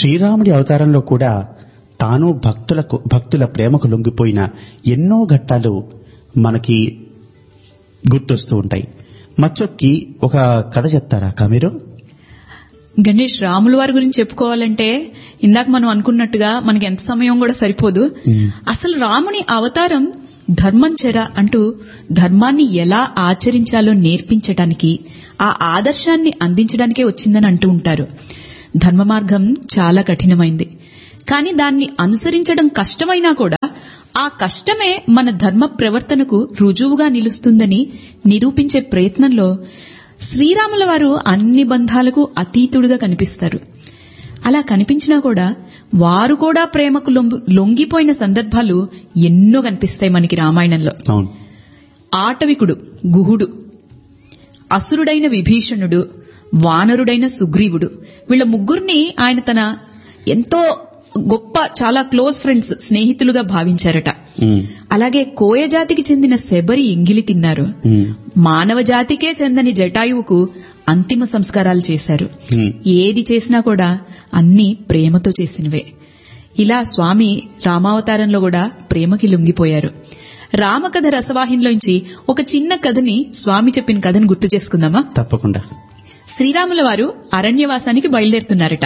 శ్రీరాముడి అవతారంలో కూడా తాను భక్తులకు భక్తుల ప్రేమకు లొంగిపోయిన ఎన్నో ఘట్టాలు మనకి గుర్తొస్తూ ఉంటాయి మచ్చొక్కి ఒక కథ చెప్తారా అక్క మీరు గణేష్ రాముల వారి గురించి చెప్పుకోవాలంటే ఇందాక మనం అనుకున్నట్టుగా మనకి ఎంత సమయం కూడా సరిపోదు మ్మ్. అసలు రాముని అవతారం ధర్మం చెర అంటూ ధర్మాన్ని ఎలా ఆచరించాలో నేర్పించడానికి ఆ ఆదర్శాన్ని అందించడానికే వచ్చిందని అంటూ ఉంటారు ధర్మ మార్గం చాలా కఠినమైంది కానీ దాన్ని అనుసరించడం కష్టమైనా కూడా ఆ కష్టమే మన ధర్మ ప్రవర్తనకు రుజువుగా నిలుస్తుందని నిరూపించే ప్రయత్నంలో శ్రీరాముల వారు అన్ని బంధాలకు అతీతుడుగా కనిపిస్తారు అలా కనిపించినా కూడా వారు కూడా ప్రేమకు లొంగు- లొంగిపోయిన సందర్భాలు ఎన్నో కనిపిస్తాయి మనకి రామాయణంలో అవును ఆటవికుడు గుహుడు అసురుడైన విభీషణుడు వానరుడైన సుగ్రీవుడు వీళ్ళ ముగ్గురిని ఆయన తన ఎంతో గొప్ప చాలా క్లోజ్ ఫ్రెండ్స్ స్నేహితులుగా భావించారట ఉమ్, అలాగే కోయ జాతికి చెందిన శబరి ఎంగిలి తిన్నారు ఉమ్, మానవ జాతికే చెందని జటాయువుకు అంతిమ సంస్కారాలు చేశారు ఉమ్, ఏది చేసినా కూడా అన్ని ప్రేమతో చేసినవే ఇలా స్వామి రామావతారంలో కూడా ప్రేమకి లొంగిపోయారు రామకథ రసవాహినిలోంచి ఒక చిన్న కథని స్వామి చెప్పిన కథను గుర్తు చేసుకుందామా తప్పకుండా శ్రీరాముల వారు అరణ్యవాసానికి బయలుదేరుతున్నారట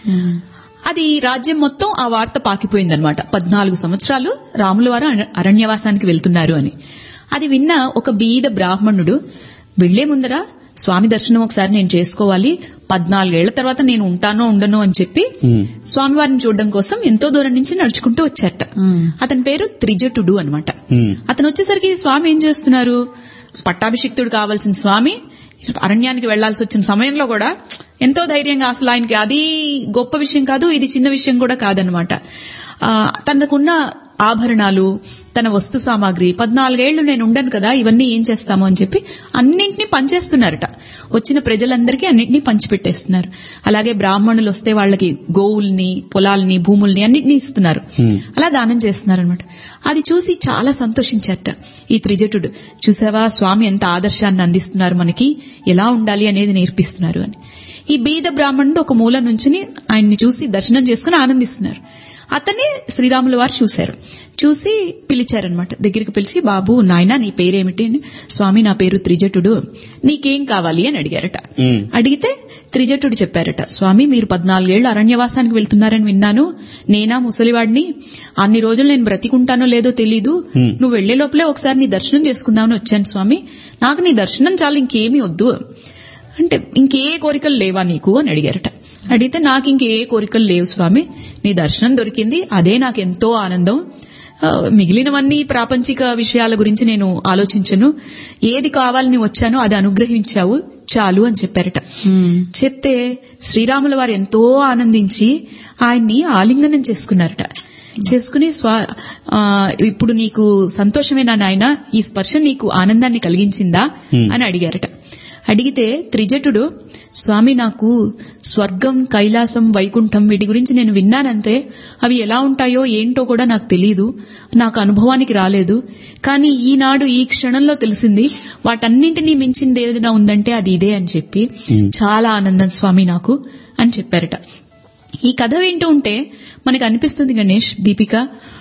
అది రాజ్యం మొత్తం ఆ వార్త పాకిపోయిందనమాట పద్నాలుగు సంవత్సరాలు రాముల వారు అర- అరణ్యవాసానికి వెళ్తున్నారు అని అది విన్న ఒక బీద బ్రాహ్మణుడు వెళ్లే ముందర స్వామి దర్శనం ఒకసారి నేను చేసుకోవాలి పద్నాలుగేళ్ల తర్వాత నేను ఉంటానో ఉండను అని చెప్పి ఉమ్, స్వామివారిని చూడడం కోసం ఎంతో దూరం నుంచి నడుచుకుంటూ వచ్చారట అతని పేరు త్రిజటుడు అన్నమాట ఉమ్, అతను వచ్చేసరికి స్వామి ఏం చేస్తున్నారు పట్టాభిషిక్తుడు కావాల్సిన స్వామి అరణ్యానికి వెళ్లాల్సి వచ్చిన సమయంలో కూడా ఎంతో ధైర్యంగా అసలు ఆయనకి అది గొప్ప విషయం కాదు ఇది చిన్న విషయం కూడా కాదనమాట ఆ, తనకున్న ఆభరణాలు తన వస్తు సామాగ్రి పద్నాలుగేళ్లు నేను ఉండను కదా ఇవన్నీ ఏం చేస్తాము అని చెప్పి అన్నింటినీ పంచేస్తున్నారట వచ్చిన ప్రజలందరికీ అన్నింటినీ పంచిపెట్టేస్తున్నారు అలాగే బ్రాహ్మణులు వస్తే వాళ్ళకి గోవుల్ని పొలాల్ని భూముల్ని అన్నింటినీ ఇస్తున్నారు Hmm. అలా దానం చేస్తున్నారనమాట అది చూసి చాలా సంతోషించారట ఈ త్రిజటుడు చూసావా స్వామి ఎంత ఆదర్శాన్ని అందిస్తున్నారు మనకి ఎలా ఉండాలి అనేది నేర్పిస్తున్నారు అని ఈ బీద బ్రాహ్మణుడు ఒక మూల నుంచుని ఆయన్ని చూసి దర్శనం చేసుకుని ఆనందిస్తున్నారు అతన్ని శ్రీరాముల వారు చూశారు చూసి పిలిచారనమాట దగ్గరికి పిలిచి బాబు నాయనా నీ పేరేమిటి అని, స్వామి నా పేరు త్రిజటుడు నీకేం కావాలి అని అడిగారట ఉమ్, అడిగితే త్రిజటుడు చెప్పారట స్వామి మీరు పద్నాలుగేళ్ల అరణ్యవాసానికి వెళ్తున్నారని విన్నాను నేనా ముసలివాడిని అన్ని రోజులు నేను బ్రతికుంటానో లేదో తెలీదు Hmm. నువ్వు వెళ్లే లోపలే ఒకసారి నీ దర్శనం చేసుకుందామని వచ్చాను స్వామి నాకు నీ దర్శనం చాలు ఇంకేమీ వద్దు అంటే ఇంకే కోరికలు లేవా నీకు అని అడిగారట అడిగితే నాకు ఇంకే కోరికలు లేవు స్వామి నీ దర్శనం దొరికింది అదే నాకు ఎంతో ఆనందం ఆ, మిగిలినవన్నీ ప్రాపంచిక విషయాల గురించి నేను ఆలోచించను ఏది కావాలని వచ్చానో అది అనుగ్రహించావు చాలు అని చెప్పారట చెప్తే శ్రీరాముల వారు ఎంతో ఆనందించి ఆయన్ని ఆలింగనం చేసుకున్నారట చేసుకుని స్వా ఆ, ఇప్పుడు నీకు సంతోషమేనా నాయన ఈ స్పర్శ నీకు ఆనందాన్ని కలిగించిందా Hmm. అని అడిగారట అడిగితే త్రిజటుడు స్వామి నాకు స్వర్గం కైలాసం వైకుంఠం వీటి గురించి నేను విన్నానంతే అవి ఎలా ఉంటాయో ఏంటో కూడా నాకు తెలియదు నాకు అనుభవానికి రాలేదు కానీ ఈనాడు ఈ క్షణంలో తెలిసింది వాటన్నింటినీ మించింది ఏదైనా ఉందంటే అది ఇదే అని చెప్పి Hmm. చాలా ఆనందం స్వామి నాకు అని చెప్పారట ఈ కథ వింటూ ఉంటే మనకు అనిపిస్తుంది గణేష్ దీపిక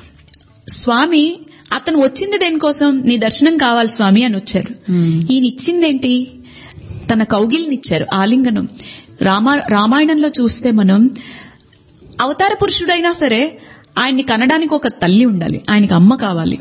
స్వామి అతను వచ్చింది దేనికోసం నీ దర్శనం కావాలి స్వామి అని వచ్చారు ఈయన ఇచ్చిందేంటి తన కౌగిలినిచ్చారు ఆలింగనం రామా రామాయణంలో చూస్తే మనం అవతార పురుషుడైనా సరే ఆయన్ని కనడానికి ఒక తల్లి ఉండాలి ఆయనకి అమ్మ కావాలి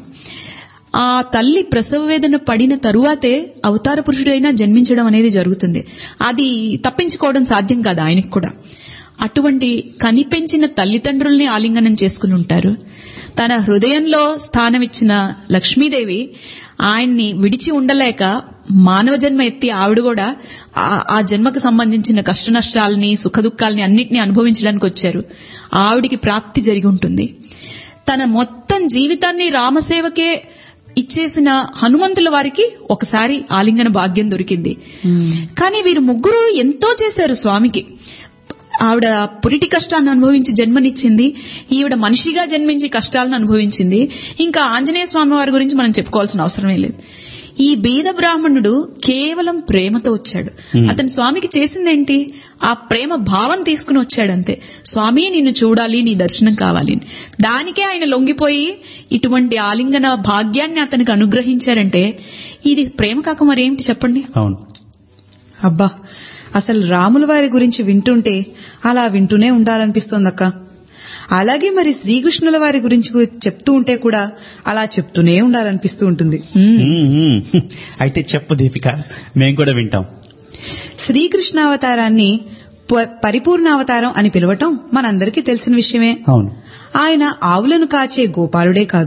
ఆ తల్లి ప్రసవ వేదన పడిన తరువాతే అవతార పురుషుడైనా జన్మించడం అనేది జరుగుతుంది అది తప్పించుకోవడం సాధ్యం కాదు ఆయనకు కూడా అటువంటి కనిపెంచిన తల్లిదండ్రుల్ని ఆలింగనం చేసుకుని ఉంటారు తన హృదయంలో స్థానమిచ్చిన లక్ష్మీదేవి ఆయన్ని విడిచి ఉండలేక మానవ జన్మ ఎత్తి ఆవిడ కూడా ఆ- ఆ జన్మకు సంబంధించిన కష్ట నష్టాలని సుఖ దుఃఖాలని అన్నిటినీ అనుభవించడానికి వచ్చారు ఆవిడికి ప్రాప్తి జరిగి ఉంటుంది తన మొత్తం జీవితాన్ని రామసేవకే ఇచ్చేసిన హనుమంతుల వారికి ఒకసారి ఆలింగన భాగ్యం దొరికింది కానీ వీరు ముగ్గురు ఎంతో చేశారు స్వామికి ఆవిడ పురిటి కష్టాన్ని అనుభవించి జన్మనిచ్చింది ఈవిడ మనిషిగా జన్మించి కష్టాలను అనుభవించింది ఇంకా ఆంజనేయ స్వామి వారి గురించి మనం చెప్పుకోవాల్సిన అవసరమే లేదు ఈ బీద బ్రాహ్మణుడు కేవలం ప్రేమతో వచ్చాడు Hmm. అతను స్వామికి చేసిందేంటి ఆ ప్రేమ భావం తీసుకుని వచ్చాడంతే స్వామి నిన్ను చూడాలి నీ దర్శనం కావాలి అని. దానికే ఆయన లొంగిపోయి ఇటువంటి ఆలింగన భాగ్యాన్ని అతనికి అనుగ్రహించారంటే ఇది ప్రేమ కాక మరేంటి చెప్పండి అవును అబ్బా అసలు రాముల వారి గురించి వింటుంటే అలా వింటూనే ఉండాలనిపిస్తోందక్క అలాగే మరి శ్రీకృష్ణుల వారి గురించి గు- చెప్తూ ఉంటే కూడా అలా చెప్తూనే ఉండాలనిపిస్తూ ఉంటుంది Hmm. మ్మ్, మ్మ్. అయితే చెప్పు దీపిక మేము కూడా వింటాం శ్రీకృష్ణావతారాన్ని ప- పరిపూర్ణావతారం అని పిలవటం మనందరికీ తెలిసిన విషయమే అవును ఆయన ఆవులను కాచే గోపాలుడే కాదు